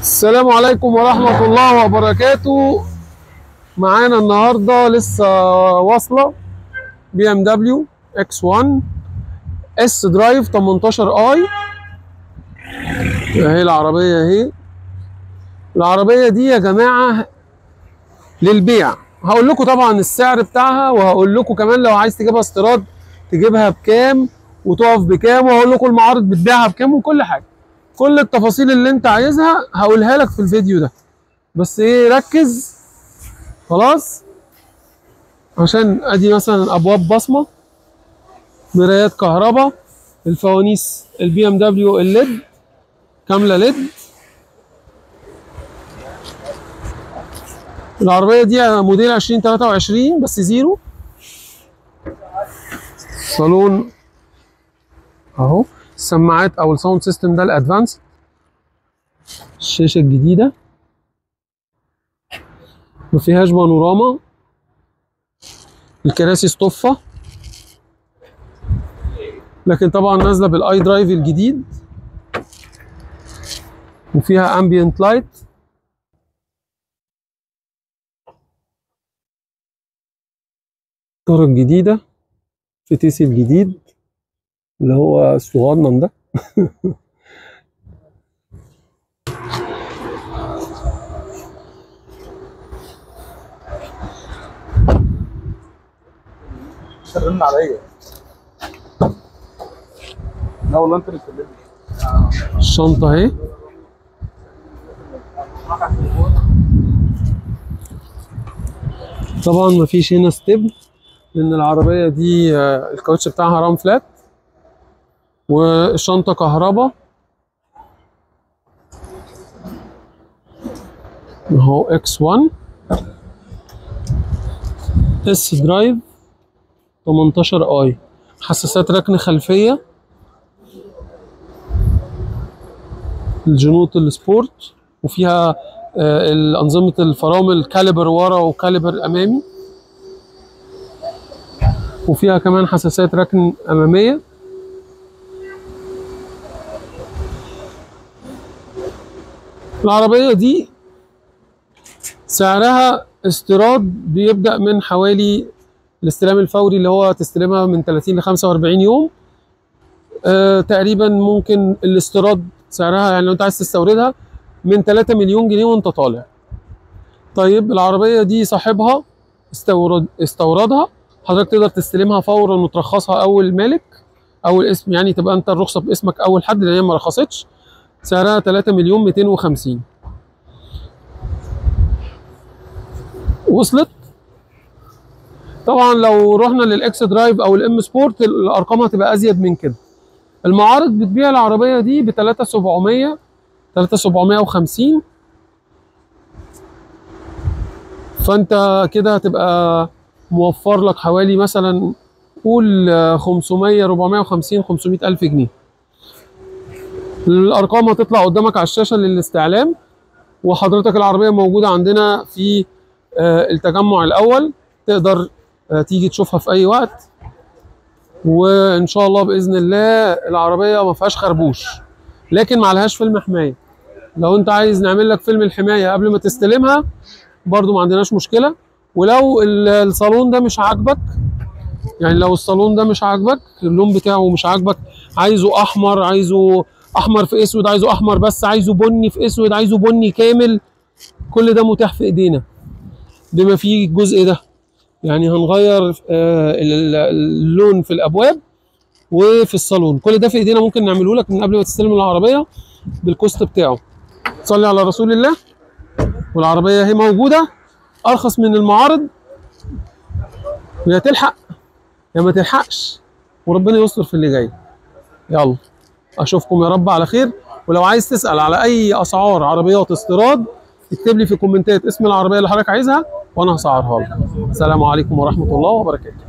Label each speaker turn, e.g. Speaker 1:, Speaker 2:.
Speaker 1: السلام عليكم ورحمة الله وبركاته معانا النهاردة لسه واصلة بي ام دبليو اكس 1 اس درايف 18 اي اهي العربية اهي العربية دي يا جماعة للبيع هقول لكم طبعا السعر بتاعها وهقول لكم كمان لو عايز تجيبها استيراد تجيبها بكام وتقف بكام وهقول لكم المعارض بتبيعها بكام وكل حاجة كل التفاصيل اللي انت عايزها هقولها لك في الفيديو ده بس ايه ركز خلاص عشان ادي مثلا ابواب بصمه مرايات كهرباء الفوانيس البي ام دبليو الليد كامله ليد العربيه دي موديل 2023 بس زيرو صالون اهو السماعات او الساوند سيستم ده الادفانس الشاشه الجديده ما فيهاش بانوراما الكراسي اصطفه لكن طبعا نازله بالاي درايف الجديد وفيها امبيانت لايت الطاره الجديده فتيسي الجديد اللي هو الصغنن ده
Speaker 2: رن عليا لا والله انت اللي كلمني
Speaker 1: الشنطه اهي طبعا مفيش هنا ستيب لان العربيه دي آه، الكاوتش بتاعها رام فلات والشنطه كهرباء اهو اكس 1 اس درايف 18 اي حساسات ركن خلفيه الجنوط السبورت وفيها آه، الأنظمة الفرامل كاليبر ورا وكاليبر أمامي وفيها كمان حساسات ركن أمامية العربية دي سعرها استيراد بيبدأ من حوالي الاستلام الفوري اللي هو تستلمها من 30 ل 45 يوم آه تقريبا ممكن الاستيراد سعرها يعني لو انت عايز تستوردها من 3 مليون جنيه وانت طالع طيب العربية دي صاحبها استورد استوردها حضرتك تقدر تستلمها فورا وترخصها اول مالك اول اسم يعني تبقى انت الرخصة باسمك اول حد لان هي ما رخصتش سعرها 3 مليون 250 وصلت طبعا لو رحنا للاكس درايف او الام سبورت الارقام هتبقى ازيد من كده المعارض بتبيع العربيه دي ب 3700 3750 فانت كده هتبقى موفر لك حوالي مثلا قول آه، 500 450 500 الف جنيه الارقام هتطلع قدامك على الشاشه للاستعلام وحضرتك العربيه موجوده عندنا في آه، التجمع الاول تقدر آه، تيجي تشوفها في اي وقت وان شاء الله باذن الله العربيه ما فيهاش خربوش لكن ما عليهاش فيلم حمايه لو انت عايز نعمل لك فيلم الحمايه قبل ما تستلمها برضو ما عندناش مشكله ولو ال- الصالون ده مش عاجبك يعني لو الصالون ده مش عاجبك اللون بتاعه مش عاجبك عايزه احمر عايزه احمر في اسود عايزه احمر بس عايزه بني في اسود عايزه بني كامل كل ده متاح في ايدينا بما فيه الجزء ده يعني هنغير آه، ال- اللون في الابواب وفي الصالون كل ده في ايدينا ممكن نعمله لك من قبل ما تستلم العربيه بالكوست بتاعه صلي على رسول الله والعربيه اهي موجوده ارخص من المعارض ويا تلحق يا ما تلحقش وربنا يستر في اللي جاي يلا اشوفكم يا رب على خير ولو عايز تسال على اي اسعار عربيات استيراد اكتب لي في الكومنتات اسم العربيه اللي حضرتك عايزها وانا هسعرها لك السلام عليكم ورحمه الله وبركاته